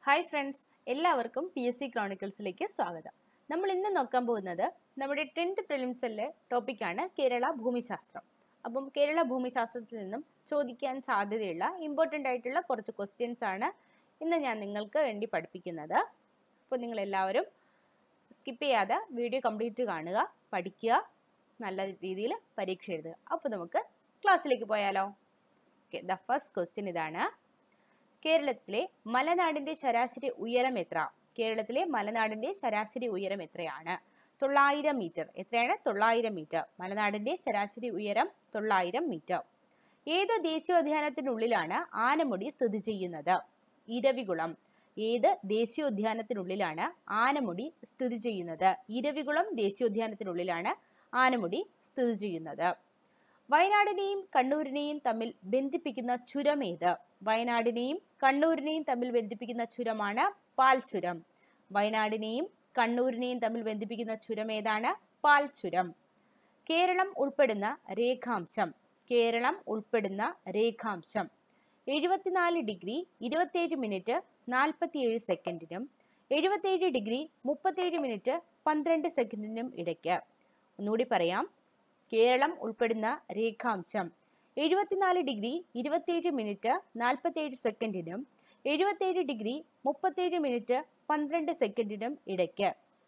hi friends എല്ലാവർക്കും P S C ക്രോണിക്കിൾസിലേക്ക് സ്വാഗതം നമ്മൾ ഇന്ന് നോക്കാൻ പോകുന്നത് നമ്മുടെ ടെൻത്ത് പ്രിലിംസിലെ ടോപ്പിക്കാണ് കേരള ഭൂമിശാസ്ത്രം അപ്പം കേരള ഭൂമിശാസ്ത്രത്തിൽ നിന്നും ചോദിക്കാൻ സാധ്യതയുള്ള ഇമ്പോർട്ടൻ്റ് ആയിട്ടുള്ള കുറച്ച് ക്വസ്റ്റ്യൻസ് ആണ് ഇന്ന് ഞാൻ നിങ്ങൾക്ക് വേണ്ടി പഠിപ്പിക്കുന്നത് അപ്പോൾ നിങ്ങൾ എല്ലാവരും സ്കിപ്പ് ചെയ്യാതെ വീഡിയോ കംപ്ലീറ്റ് കാണുക പഠിക്കുക നല്ല രീതിയിൽ പരീക്ഷ എഴുതുക അപ്പോൾ നമുക്ക് ക്ലാസ്സിലേക്ക് പോയാലോ ഓക്കെ ദ ഫസ്റ്റ് ക്വസ്റ്റ്യൻ ഇതാണ് കേരളത്തിലെ മലനാടിന്റെ ശരാശരി ഉയരം എത്ര കേരളത്തിലെ മലനാടിന്റെ ശരാശരി ഉയരം എത്രയാണ് തൊള്ളായിരം മീറ്റർ എത്രയാണ് തൊള്ളായിരം മീറ്റർ മലനാടിന്റെ ശരാശരി ഉയരം തൊള്ളായിരം മീറ്റർ ഏത് ദേശീയോദ്യാനത്തിനുള്ളിലാണ് ആനമുടി സ്ഥിതി ചെയ്യുന്നത് ഇരവികുളം ഏത് ദേശീയോദ്യാനത്തിനുള്ളിലാണ് ആനമുടി സ്ഥിതി ചെയ്യുന്നത് ഇരവികുളം ദേശീയോദ്യാനത്തിനുള്ളിലാണ് ആനമുടി സ്ഥിതി ചെയ്യുന്നത് വയനാടിനെയും കണ്ണൂരിനെയും തമ്മിൽ ബന്ധിപ്പിക്കുന്ന ചുരം ഏത് വയനാടിനെയും കണ്ണൂരിനെയും തമ്മിൽ ബന്ധിപ്പിക്കുന്ന ചുരമാണ് പാൽ ചുരം വയനാടിനെയും കണ്ണൂരിനെയും തമ്മിൽ ബന്ധിപ്പിക്കുന്ന ചുരം ഏതാണ് പാൽ ചുരം കേരളം ഉൾപ്പെടുന്ന രേഖാംശം കേരളം ഉൾപ്പെടുന്ന രേഖാംശം എഴുപത്തിനാല് ഡിഗ്രി ഇരുപത്തേഴ് മിനിറ്റ് നാൽപ്പത്തിയേഴ് സെക്കൻഡിനും എഴുപത്തേഴ് ഡിഗ്രി മുപ്പത്തേഴ് മിനിറ്റ് പന്ത്രണ്ട് സെക്കൻഡിനും ഇടയ്ക്ക് ഒന്നുകൂടി പറയാം കേരളം ഉൾപ്പെടുന്ന രേഖാംശം എഴുപത്തിനാല് ഡിഗ്രി ഇരുപത്തിയേഴ് മിനിറ്റ് നാൽപ്പത്തേഴ് സെക്കൻഡിനും എഴുപത്തേഴ് ഡിഗ്രി മുപ്പത്തേഴ് മിനിറ്റ് പന്ത്രണ്ട് സെക്കൻഡിനും ഇടയ്ക്ക്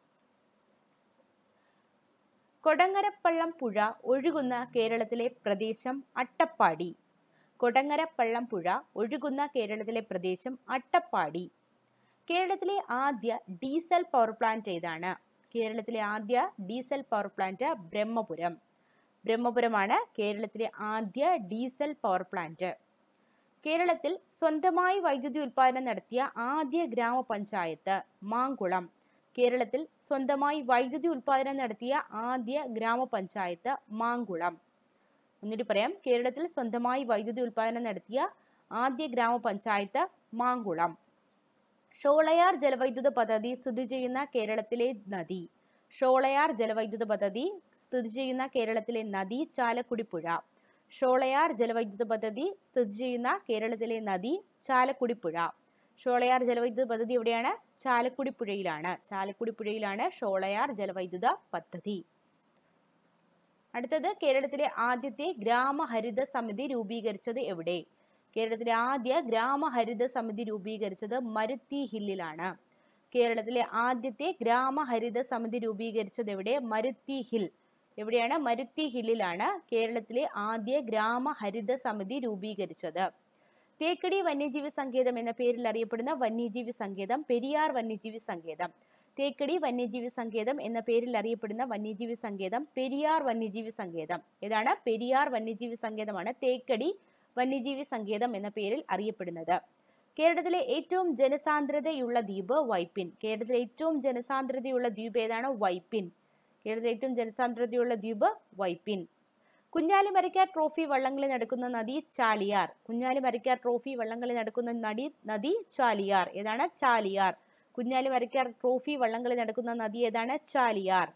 കൊടങ്ങരപ്പള്ളം പുഴ ഒഴുകുന്ന കേരളത്തിലെ പ്രദേശം അട്ടപ്പാടി കൊടങ്ങരപ്പള്ളം പുഴ ഒഴുകുന്ന കേരളത്തിലെ പ്രദേശം അട്ടപ്പാടി കേരളത്തിലെ ആദ്യ ഡീസൽ പവർ പ്ലാന്റ് ഏതാണ് കേരളത്തിലെ ആദ്യ ഡീസൽ പവർ പ്ലാന്റ് ബ്രഹ്മപുരം ബ്രഹ്മപുരമാണ് കേരളത്തിലെ ആദ്യ ഡീസൽ പവർ പ്ലാന്റ് കേരളത്തിൽ സ്വന്തമായി വൈദ്യുതി ഉൽപ്പാദനം നടത്തിയ ആദ്യ ഗ്രാമപഞ്ചായത്ത് മാങ്കുളം കേരളത്തിൽ സ്വന്തമായി വൈദ്യുതി ഉൽപ്പാദനം നടത്തിയ ആദ്യ ഗ്രാമപഞ്ചായത്ത് മാങ്കുളം ഒന്നുകൂടി പറയാം കേരളത്തിൽ സ്വന്തമായി വൈദ്യുതി ഉൽപ്പാദനം നടത്തിയ ആദ്യ ഗ്രാമപഞ്ചായത്ത് മാങ്കുളം ഷോളയാർ ജലവൈദ്യുത പദ്ധതി സ്ഥിതി ചെയ്യുന്ന കേരളത്തിലെ നദി ഷോളയാർ ജലവൈദ്യുത പദ്ധതി സ്ഥിതി ചെയ്യുന്ന കേരളത്തിലെ നദി ചാലക്കുടി പുഴ ഷോളയാർ ജലവൈദ്യുത പദ്ധതി സ്ഥിതി ചെയ്യുന്ന കേരളത്തിലെ നദി ചാലക്കുടി പുഴ ഷോളയാർ ജലവൈദ്യുത പദ്ധതി എവിടെയാണ് ചാലക്കുടി പുഴയിലാണ് ചാലക്കുടി പുഴയിലാണ് ഷോളയാർ ജലവൈദ്യുത പദ്ധതി അടുത്തത് കേരളത്തിലെ ആദ്യത്തെ ഗ്രാമഹരിത സമിതി രൂപീകരിച്ചത് എവിടെ കേരളത്തിലെ ആദ്യ ഗ്രാമഹരിത സമിതി രൂപീകരിച്ചത് മരുത്തി ഹില്ലിലാണ് കേരളത്തിലെ ആദ്യത്തെ ഗ്രാമഹരിത സമിതി രൂപീകരിച്ചത് എവിടെ മരുത്തി ഹിൽ എവിടെയാണ് മരുത്തി ഹില്ലിലാണ് കേരളത്തിലെ ആദ്യ ഗ്രാമഹരിത സമിതി രൂപീകരിച്ചത് തേക്കടി വന്യജീവി സങ്കേതം എന്ന പേരിൽ അറിയപ്പെടുന്ന വന്യജീവി സങ്കേതം പെരിയാർ വന്യജീവി സങ്കേതം തേക്കടി വന്യജീവി സങ്കേതം എന്ന പേരിൽ അറിയപ്പെടുന്ന വന്യജീവി സങ്കേതം പെരിയാർ വന്യജീവി സങ്കേതം ഏതാണ് പെരിയാർ വന്യജീവി സങ്കേതമാണ് തേക്കടി വന്യജീവി സങ്കേതം എന്ന പേരിൽ അറിയപ്പെടുന്നത് കേരളത്തിലെ ഏറ്റവും ജനസാന്ദ്രതയുള്ള ദ്വീപ് വൈപ്പിൻ കേരളത്തിലെ ഏറ്റവും ജനസാന്ദ്രതയുള്ള ദ്വീപ് ഏതാണ് വൈപ്പിൻ കേരളത്തിലെ ഏറ്റവും ജനസാന്ദ്രതയുള്ള ദ്വീപ് വൈപ്പിൻ കുഞ്ഞാലി മരക്കാർ ട്രോഫി വള്ളംകളി നടക്കുന്ന നദി ചാലിയാർ കുഞ്ഞാലി മരക്കാർ ട്രോഫി വള്ളംകളി നടക്കുന്ന നടി നദി ചാലിയാർ ഏതാണ് ചാലിയാർ കുഞ്ഞാലി മരക്കാർ ട്രോഫി വള്ളംകളി നടക്കുന്ന നദി ഏതാണ് ചാലിയാർ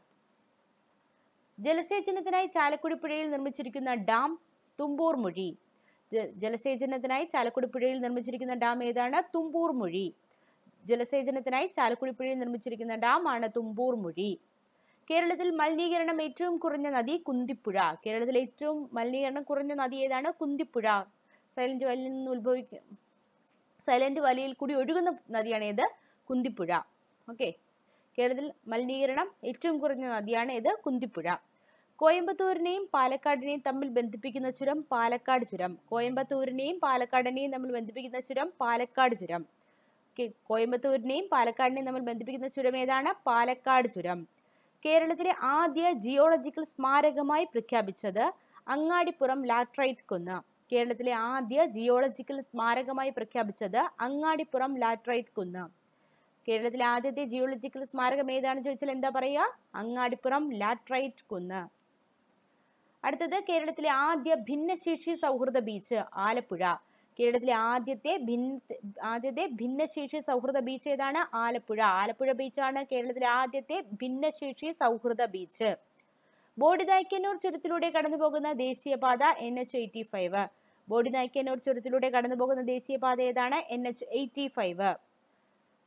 ജലസേചനത്തിനായി ചാലക്കുടി പുഴയിൽ നിർമ്മിച്ചിരിക്കുന്ന ഡാം തുമ്പൂർ മൊഴി ജലസേചനത്തിനായി ചാലക്കുടി പുഴയിൽ നിർമ്മിച്ചിരിക്കുന്ന ഡാം ഏതാണ് തുമ്പൂർ മൊഴി ജലസേചനത്തിനായി ചാലക്കുടി പുഴയിൽ നിർമ്മിച്ചിരിക്കുന്ന ഡാം ആണ് തുമ്പൂർ മൊഴി കേരളത്തിൽ മലിനീകരണം ഏറ്റവും കുറഞ്ഞ നദി കുന്തിപ്പുഴ കേരളത്തിൽ ഏറ്റവും മലിനീകരണം കുറഞ്ഞ നദി ഏതാണ് കുന്തിപ്പുഴ സൈലന്റ് വാലിയിൽ നിന്ന് ഉത്ഭവിക്കും സൈലന്റ് വാലിയിൽ കൂടി ഒഴുകുന്ന നദിയാണ് ഏത് കുന്തിപ്പുഴ ഓക്കെ കേരളത്തിൽ മലിനീകരണം ഏറ്റവും കുറഞ്ഞ നദിയാണ് ഇത് കുന്തിപ്പുഴ കോയമ്പത്തൂരിനെയും പാലക്കാടിനെയും തമ്മിൽ ബന്ധിപ്പിക്കുന്ന ചുരം പാലക്കാട് ചുരം കോയമ്പത്തൂരിനെയും പാലക്കാടിനെയും തമ്മിൽ ബന്ധിപ്പിക്കുന്ന ചുരം പാലക്കാട് ചുരം ഓക്കെ കോയമ്പത്തൂരിനെയും പാലക്കാടിനെയും തമ്മിൽ ബന്ധിപ്പിക്കുന്ന ചുരം ഏതാണ് പാലക്കാട് ചുരം കേരളത്തിലെ ആദ്യ ജിയോളജിക്കൽ സ്മാരകമായി പ്രഖ്യാപിച്ചത് അങ്ങാടിപ്പുറം ലാട്രൈറ്റ് കുന്ന് കേരളത്തിലെ ആദ്യ ജിയോളജിക്കൽ സ്മാരകമായി പ്രഖ്യാപിച്ചത് അങ്ങാടിപ്പുറം ലാട്രൈറ്റ് കുന്ന് കേരളത്തിലെ ആദ്യത്തെ ജിയോളജിക്കൽ സ്മാരകം ഏതാണെന്ന് ചോദിച്ചാൽ എന്താ പറയുക അങ്ങാടിപ്പുറം ലാട്രൈറ്റ് കുന്ന് അടുത്തത് കേരളത്തിലെ ആദ്യ ഭിന്നശേഷി സൗഹൃദ ബീച്ച് ആലപ്പുഴ കേരളത്തിലെ ആദ്യത്തെ ഭിന്ന ആദ്യത്തെ ഭിന്നശേഷി സൗഹൃദ ബീച്ച് ഏതാണ് ആലപ്പുഴ ആലപ്പുഴ ബീച്ചാണ് കേരളത്തിലെ ആദ്യത്തെ ഭിന്നശേഷി സൗഹൃദ ബീച്ച് ബോഡിനായ്ക്കന്നൂർ ചുരത്തിലൂടെ കടന്നുപോകുന്ന ദേശീയപാത N H eighty five Bodinayakkanur ചുരത്തിലൂടെ കടന്നുപോകുന്ന ദേശീയപാത ഏതാണ് N H eighty five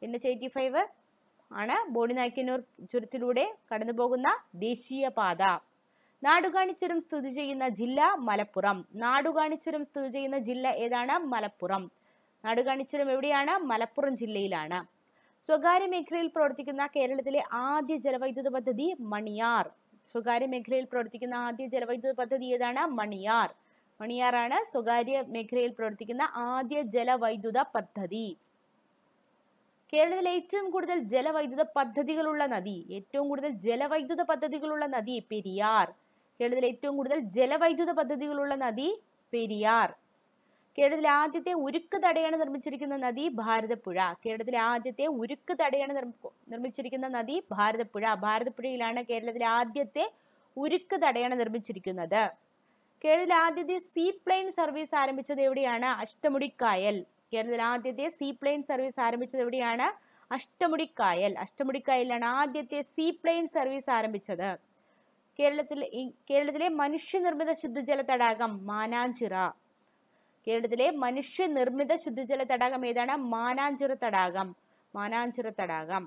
N H eighty five ആണ് ബോഡിനായ്ക്കന്നൂർ ചുരത്തിലൂടെ കടന്നു പോകുന്ന ദേശീയപാത നാടുകാണിച്ചുരം സ്ഥിതി ചെയ്യുന്ന ജില്ല മലപ്പുറം നാടുകാണിച്ചുരം സ്ഥിതി ചെയ്യുന്ന ജില്ല ഏതാണ് മലപ്പുറം നാടുകാണിച്ചുരം എവിടെയാണ് മലപ്പുറം ജില്ലയിലാണ് സ്വകാര്യ മേഖലയിൽ പ്രവർത്തിക്കുന്ന കേരളത്തിലെ ആദ്യ ജലവൈദ്യുത പദ്ധതി മണിയാർ സ്വകാര്യ മേഖലയിൽ പ്രവർത്തിക്കുന്ന ആദ്യ ജലവൈദ്യുത പദ്ധതി ഏതാണ് മണിയാർ മണിയാറാണ് സ്വകാര്യ മേഖലയിൽ പ്രവർത്തിക്കുന്ന ആദ്യ ജലവൈദ്യുത പദ്ധതി കേരളത്തിലെ ഏറ്റവും കൂടുതൽ ജലവൈദ്യുത പദ്ധതികളുള്ള നദി ഏറ്റവും കൂടുതൽ ജലവൈദ്യുത പദ്ധതികളുള്ള നദി പെരിയാർ കേരളത്തിലെ ഏറ്റവും കൂടുതൽ ജലവൈദ്യുത പദ്ധതികളുള്ള നദി പെരിയാർ കേരളത്തിലെ ആദ്യത്തെ ഉരുക്ക് തടയണ നിർമ്മിച്ചിരിക്കുന്ന നദി ഭാരതപ്പുഴ കേരളത്തിലെ ആദ്യത്തെ ഉരുക്ക് തടയണ നിർമ്മ- നിർമ്മിച്ചിരിക്കുന്ന നദി ഭാരതപ്പുഴ ഭാരതപ്പുഴയിലാണ് കേരളത്തിലെ ആദ്യത്തെ ഉരുക്ക് തടയണ നിർമ്മിച്ചിരിക്കുന്നത് കേരളത്തിലെ ആദ്യത്തെ സീ പ്ലെയിൻ സർവീസ് ആരംഭിച്ചത് എവിടെയാണ് അഷ്ടമുടിക്കായൽ കേരളത്തിലെ ആദ്യത്തെ സീ പ്ലെയിൻ സർവീസ് ആരംഭിച്ചത് എവിടെയാണ് അഷ്ടമുടിക്കായൽ അഷ്ടമുടിക്കായലിലാണ് ആദ്യത്തെ സീ പ്ലെയിൻ സർവീസ് ആരംഭിച്ചത് കേരളത്തിൽ ഈ- കേരളത്തിലെ മനുഷ്യനിർമ്മിത ശുദ്ധജല തടാകം മാനാഞ്ചിറ കേരളത്തിലെ മനുഷ്യനിർമ്മിത ശുദ്ധജല തടാകം ഏതാണ് മാനാഞ്ചിറ തടാകം മാനാഞ്ചിറ തടാകം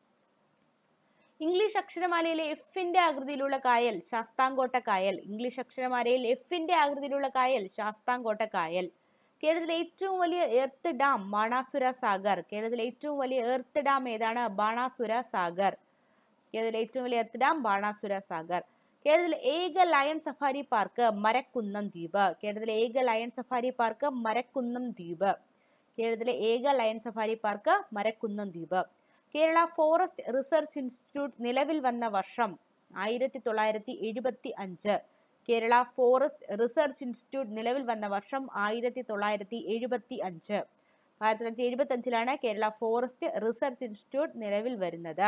ഇംഗ്ലീഷ് അക്ഷരമാലയിലെ എഫിന്റെ ആകൃതിയിലുള്ള കായൽ ശാസ്താംകോട്ട കായൽ ഇംഗ്ലീഷ് അക്ഷരമാലയിൽ എഫിന്റെ ആകൃതിയിലുള്ള കായൽ ശാസ്താംകോട്ട കായൽ കേരളത്തിലെ ഏറ്റവും വലിയ എർത്ത് ഡാം ബാണാസുര സാഗർ കേരളത്തിലെ ഏറ്റവും വലിയ എർത്ത് ഡാം ഏതാണ് ബാണാസുര സാഗർ കേരളത്തിലെ ഏറ്റവും വലിയ എർത്ത് ഡാം ബാണാസുര സാഗർ കേരളത്തിലെ ഏക ലയൺ സഫാരി പാർക്ക് മരക്കുന്നം ദ്വീപ് കേരളത്തിലെ ഏക ലയൺ സഫാരി പാർക്ക് മരക്കുന്നം ദ്വീപ് കേരളത്തിലെ ഏക ലയൺ സഫാരി പാർക്ക് മരക്കുന്നം ദ്വീപ് കേരള ഫോറസ്റ്റ് റിസർച്ച് ഇൻസ്റ്റിറ്റ്യൂട്ട് നിലവിൽ വന്ന വർഷം ആയിരത്തി തൊള്ളായിരത്തി എഴുപത്തി അഞ്ച് കേരള ഫോറസ്റ്റ് റിസർച്ച് ഇൻസ്റ്റിറ്റ്യൂട്ട് നിലവിൽ വന്ന വർഷം ആയിരത്തി തൊള്ളായിരത്തി എഴുപത്തി അഞ്ച് ആയിരത്തി തൊള്ളായിരത്തി എഴുപത്തി അഞ്ചിലാണ് കേരള ഫോറസ്റ്റ് റിസർച്ച് ഇൻസ്റ്റിറ്റ്യൂട്ട് നിലവിൽ വരുന്നത്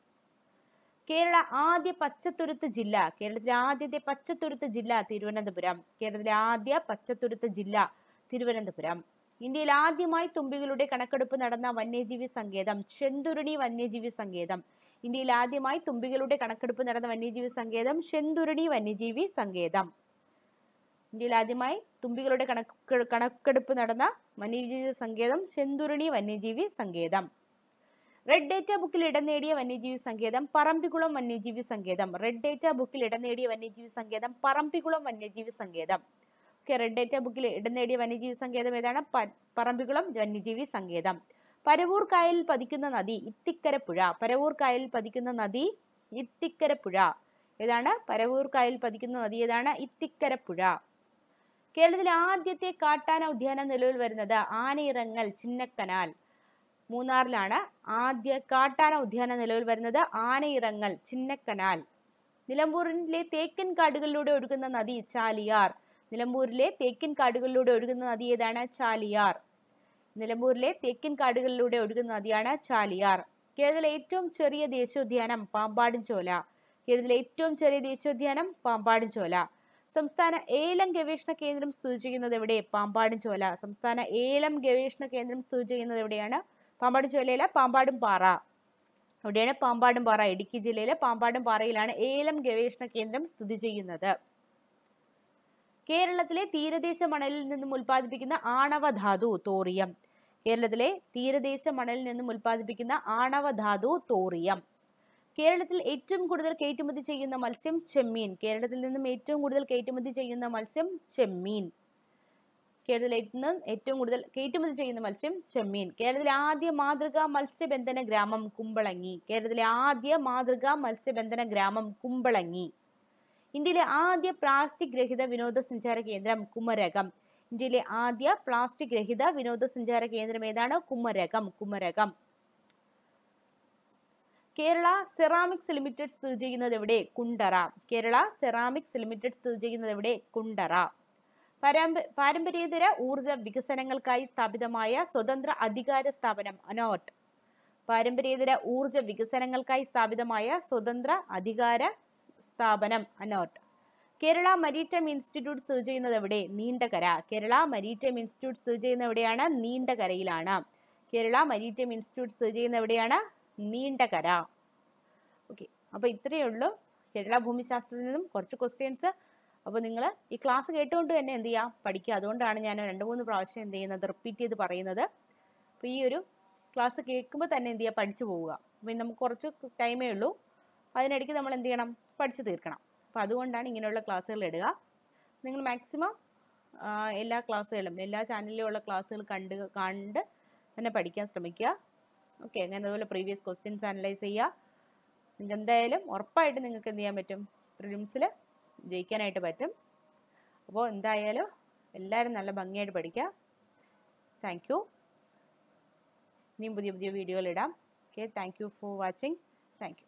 കേരള ആദ്യ പച്ചത്തുരുത്ത് ജില്ല കേരളത്തിലെ ആദ്യത്തെ പച്ചത്തുരുത്ത് ജില്ല തിരുവനന്തപുരം കേരളത്തിലെ ആദ്യ പച്ചത്തുരുത്ത് ജില്ല തിരുവനന്തപുരം ഇന്ത്യയിൽ ആദ്യമായി തുമ്പികളുടെ കണക്കെടുപ്പ് നടന്ന വന്യജീവി സങ്കേതം ചെന്തുരുണി വന്യജീവി സങ്കേതം ഇന്ത്യയിൽ ആദ്യമായി തുമ്പികളുടെ കണക്കെടുപ്പ് നടന്ന വന്യജീവി സങ്കേതം ചെന്തുരുണി വന്യജീവി സങ്കേതം ഇന്ത്യയിൽ ആദ്യമായി തുമ്പികളുടെ കണക്ക് കണക്കെടുപ്പ് നടന്ന വന്യജീവി സങ്കേതം ചെന്തുരുണി വന്യജീവി സങ്കേതം റെഡ് ഡേറ്റ ബുക്കിൽ ഇടം നേടിയ വന്യജീവി സങ്കേതം പറമ്പിക്കുളം വന്യജീവി സങ്കേതം റെഡ് ഡേറ്റ ബുക്കിൽ ഇടം നേടിയ വന്യജീവി സങ്കേതം പറമ്പിക്കുളം വന്യജീവി സങ്കേതം ഓക്കെ റെഡ് ഡേറ്റ ബുക്കിൽ ഇടം നേടിയ വന്യജീവി സങ്കേതം ഏതാണ് പ- പറമ്പിക്കുളം വന്യജീവി സങ്കേതം പരവൂർ കായലിൽ പതിക്കുന്ന നദി ഇത്തിക്കര പുഴ പരവൂർ കായലിൽ പതിക്കുന്ന നദി ഇത്തിക്കര പുഴ ഏതാണ് പരവൂർ കായലിൽ പതിക്കുന്ന നദി ഏതാണ് ഇത്തിക്കര പുഴ കേരളത്തിലെ ആദ്യത്തെ കാട്ടാന ഉദ്യാനം നിലവിൽ വരുന്നത് ആനയിറങ്ങൽ ചിന്നക്കനാൽ മൂന്നാറിലാണ് ആദ്യ കാട്ടാന ഉദ്യാനം നിലവിൽ വരുന്നത് ആനയിറങ്ങൽ ചിന്നക്കനാൽ നിലമ്പൂരിലെ തേക്കൻ കാടുകളിലൂടെ ഒഴുകുന്ന നദി ചാലിയാർ നിലമ്പൂരിലെ തേക്കൻ കാടുകളിലൂടെ ഒഴുകുന്ന നദി ഏതാണ് ചാലിയാർ നിലമ്പൂരിലെ തേക്കൻ കാടുകളിലൂടെ ഒഴുകുന്ന നദിയാണ് ചാലിയാർ കേരളത്തിലെ ഏറ്റവും ചെറിയ ദേശീയോദ്യാനം പാമ്പാടുംചോല കേരളത്തിലെ ഏറ്റവും ചെറിയ ദേശീയോദ്യാനം പാമ്പാടുംചോല സംസ്ഥാന ഏലം ഗവേഷണ കേന്ദ്രം സ്ഥിതി ചെയ്യുന്നത് എവിടെ പാമ്പാടുംചോല സംസ്ഥാന ഏലം ഗവേഷണ കേന്ദ്രം സ്ഥിതി ചെയ്യുന്നത് എവിടെയാണ് പാമ്പാടും ചോലയിലെ പാമ്പാടും പാറ അവിടെയാണ് പാമ്പാടും പാറ ഇടുക്കി ജില്ലയിലെ പാമ്പാടും പാറയിലാണ് ഏലം ഗവേഷണ കേന്ദ്രം സ്ഥിതി ചെയ്യുന്നത് കേരളത്തിലെ തീരദേശ മണലിൽ നിന്നും ഉൽപ്പാദിപ്പിക്കുന്ന ആണവ ധാതു തോറിയം കേരളത്തിലെ തീരദേശ മണലിൽ നിന്നും ഉൽപ്പാദിപ്പിക്കുന്ന ആണവ ധാതു തോറിയം കേരളത്തിൽ ഏറ്റവും കൂടുതൽ കയറ്റുമതി ചെയ്യുന്ന മത്സ്യം ചെമ്മീൻ കേരളത്തിൽ നിന്നും ഏറ്റവും കൂടുതൽ കയറ്റുമതി ചെയ്യുന്ന മത്സ്യം ചെമ്മീൻ കേരളത്തിൽ നിന്നും ഏറ്റവും കൂടുതൽ കയറ്റുമതി ചെയ്യുന്ന മത്സ്യം ചെമ്മീൻ കേരളത്തിലെ ആദ്യ മാതൃകാ മത്സ്യബന്ധന ഗ്രാമം കുമ്പളങ്ങി കേരളത്തിലെ ആദ്യ മാതൃകാ മത്സ്യബന്ധന ഗ്രാമം കുമ്പളങ്ങി ഇന്ത്യയിലെ ആദ്യ പ്ലാസ്റ്റിക് രഹിത വിനോദസഞ്ചാര കേന്ദ്രം കുമരകം ഇന്ത്യയിലെ ആദ്യ പ്ലാസ്റ്റിക് രഹിത വിനോദസഞ്ചാര കേന്ദ്രം ഏതാണ് കുമരകം കുമരകം കേരള സെറാമിക്സ് ലിമിറ്റഡ് സ്ഥിതി ചെയ്യുന്നത് എവിടെ കുണ്ടറ കേരള സെറാമിക്സ് ലിമിറ്റഡ് സ്ഥിതി ചെയ്യുന്നത് എവിടെ കുണ്ടറ പരമ്പ പാരമ്പര്യേതര ഊർജ വികസനങ്ങൾക്കായി സ്ഥാപിതമായ സ്വതന്ത്ര അധികാര സ്ഥാപനം അനോട്ട് പാരമ്പര്യേതര ഊർജ വികസനങ്ങൾക്കായി സ്ഥാപിതമായ സ്വതന്ത്ര അധികാര സ്ഥാപനം അനോട്ട് കേരള മരീടൈം ഇൻസ്റ്റിറ്റ്യൂട്ട് സ്ഥിതി ചെയ്യുന്നത് എവിടെ നീണ്ടകര കേരള മരീടൈം ഇൻസ്റ്റിറ്റ്യൂട്ട് സ്ഥിതി ചെയ്യുന്നത് എവിടെയാണ് നീണ്ടകരയിലാണ് കേരള മരീടൈം ഇൻസ്റ്റിറ്റ്യൂട്ട് സ്ഥിതി ചെയ്യുന്നത് എവിടെയാണ് നീണ്ടകര ഓക്കെ അപ്പോൾ ഇത്രയേ ഉള്ളൂ കേരള ഭൂമിശാസ്ത്രത്തിൽ നിന്നും കുറച്ച് ക്വസ്റ്റ്യൻസ് അപ്പോൾ നിങ്ങൾ ഈ ക്ലാസ് കേട്ടുകൊണ്ട് തന്നെ എന്ത് ചെയ്യുക പഠിക്കുക അതുകൊണ്ടാണ് ഞാൻ രണ്ട് മൂന്ന് പ്രാവശ്യം എന്ത് ചെയ്യുന്നത് റിപ്പീറ്റ് ചെയ്ത് പറയുന്നത് അപ്പോൾ ഈ ഒരു ക്ലാസ് കേൾക്കുമ്പോൾ തന്നെ എന്ത് ചെയ്യുക പഠിച്ചു പോവുക പിന്നെ നമുക്ക് കുറച്ച് ടൈമേ ഉള്ളൂ അതിനിടയ്ക്ക് നമ്മൾ എന്ത് ചെയ്യണം പഠിച്ചു തീർക്കണം അപ്പോൾ അതുകൊണ്ടാണ് ഇങ്ങനെയുള്ള ക്ലാസ്സുകൾ ഇടുക നിങ്ങൾ മാക്സിമം എല്ലാ ക്ലാസ്സുകളും എല്ലാ ചാനലിലും ഉള്ള ക്ലാസ്സുകൾ കണ്ട് കണ്ട് തന്നെ പഠിക്കാൻ ശ്രമിക്കുക ഓക്കെ അങ്ങനെ അതുപോലെ പ്രീവിയസ് ക്വസ്റ്റ്യൻസ് അനലൈസ് ചെയ്യുക നിങ്ങൾക്ക് എന്തായാലും ഉറപ്പായിട്ട് നിങ്ങൾക്ക് എന്ത് ചെയ്യാൻ പറ്റും പ്രിലിംസിൽ ജയിക്കാനായിട്ട് പറ്റും അപ്പോൾ എന്തായാലും എല്ലാവരും നല്ല ഭംഗിയായിട്ട് പഠിക്കുക താങ്ക് യു ഇനിയും പുതിയ പുതിയ വീഡിയോകൾ ഇടാം okay thank you for watching thank U